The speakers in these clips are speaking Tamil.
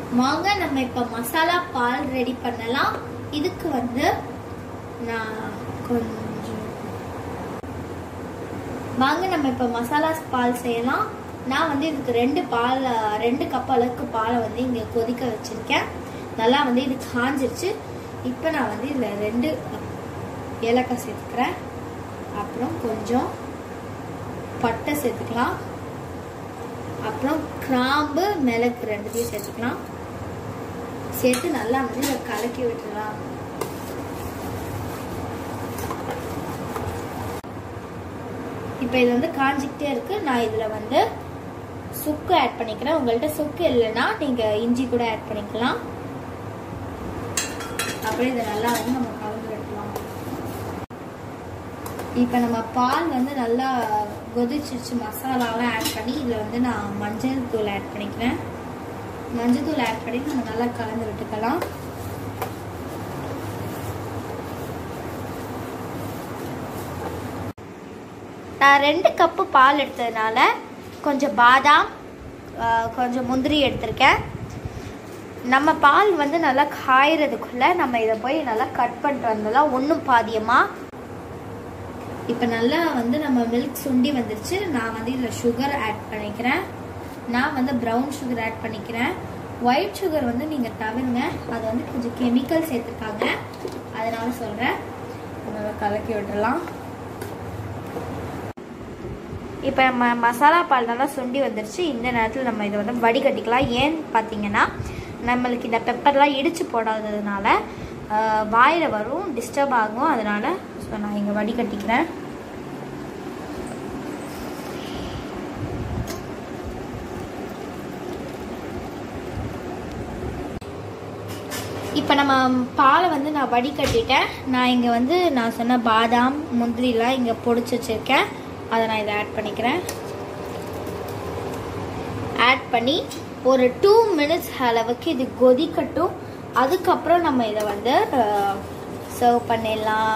வாங்க நம்ம இப்ப மசாலா பால் ரெடி பண்ணலாம் இதுக்கு வந்து நான் கொஞ்சம் வாங்க நம்ம இப்ப மசாலா பால் செய்யலாம் நான் வந்து இதுக்கு ரெண்டு பால் ரெண்டு கப் அளவுக்கு பாலை வந்து இங்க கொதிக்க வச்சிருக்கேன் நல்லா வந்து இது காஞ்சிருச்சு இப்போ நான் வந்து இதில் ரெண்டு ஏலக்காய் சேர்த்துக்கிறேன் அப்புறம் கொஞ்சம் பட்டை சேர்த்துக்கலாம் அப்புறம் கிராம்பு மிளகு ரெண்டுத்தையும் சேர்த்துக்கலாம் சேர்த்து நல்லா வந்து இதை கலக்கி விட்டுடலாம் இப்போ இது வந்து காஞ்சிக்கிட்டே இருக்கு நான் இதில் வந்து சுக்கு ஆட் பண்ணிக்கிறேன் உங்கள்கிட்ட சுக்கு இல்லைன்னா நீங்கள் இஞ்சி கூட ஆட் பண்ணிக்கலாம் அப்புறம் இதை நல்லா வந்து நம்ம கலந்து விடலாம் இப்போ நம்ம பால் வந்து நல்லா கொதிச்சிருச்சு மசாலாலாம் ஆட் பண்ணி இதில் வந்து நான் மஞ்சள் தூள் ஆட் பண்ணிக்கிறேன் மஞ்சள் தூள் ஆட் பண்ணி நம்ம நல்லா கலந்து விட்டுக்கலாம் நான் ரெண்டு கப்பு பால் எடுத்ததுனால கொஞ்சம் பாதாம் கொஞ்சம் முந்திரி எடுத்திருக்கேன் நம்ம பால் வந்து நல்லா காயறதுக்குள்ள நம்ம இதை போய் நல்லா கட் பண்ணிட்டு வந்துடலாம் ஒன்றும் பாதியமாக இப்போ நல்லா வந்து நம்ம மில்க் சுண்டி வந்துருச்சு நான் வந்து இதில் சுகர் ஆட் பண்ணிக்கிறேன் நான் வந்து ப்ரௌன் சுகர் ஆட் பண்ணிக்கிறேன் ஒயிட் சுகர் வந்து நீங்கள் தவிருங்க அது வந்து கொஞ்சம் கெமிக்கல் சேர்த்துருக்காங்க அதனால சொல்கிறேன் நல்லா கலக்கி விட்டுடலாம் இப்போ நம்ம மசாலா பால் நல்லா சுண்டி வந்துருச்சு இந்த நேரத்தில் நம்ம இதை வந்து வடிகட்டிக்கலாம் ஏன்னு பார்த்தீங்கன்னா நம்மளுக்கு இந்த பெப்பர்லாம் இடித்து போடாததுனால வாயில் வரும் டிஸ்டர்ப் ஆகும் அதனால் ஸோ நான் இங்கே வடிகட்டிக்கிறேன் இப்போ நம்ம பாலை வந்து நான் வடிகட்டிட்டேன் நான் இங்கே வந்து நான் சொன்ன பாதாம் முந்திரிலாம் இங்கே பொடிச்சு வச்சுருக்கேன் அதை நான் இதை ஆட் பண்ணிக்கிறேன் ஆட் பண்ணி ஒரு டூ மினிட்ஸ் அளவுக்கு இது கொதிக்கட்டும் அதுக்கப்புறம் நம்ம இதை வந்து சர்வ் பண்ணிடலாம்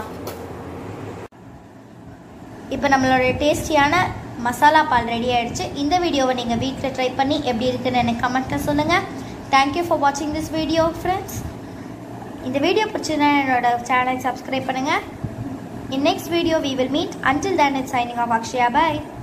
இப்போ நம்மளோட டேஸ்டியான மசாலா பால் ரெடி ஆயிடுச்சு இந்த வீடியோவை நீங்கள் வீட்டில் ட்ரை பண்ணி எப்படி இருக்குன்னு எனக்கு கமெண்ட்டில் சொல்லுங்கள் தேங்க்யூ ஃபார் வாட்சிங் திஸ் வீடியோ ஃப்ரெண்ட்ஸ் இந்த வீடியோ பிடிச்சதுன்னா என்னோட சேனலை சப்ஸ்கிரைப் பண்ணுங்கள் in next video we will meet until then it signing off Akshaya bye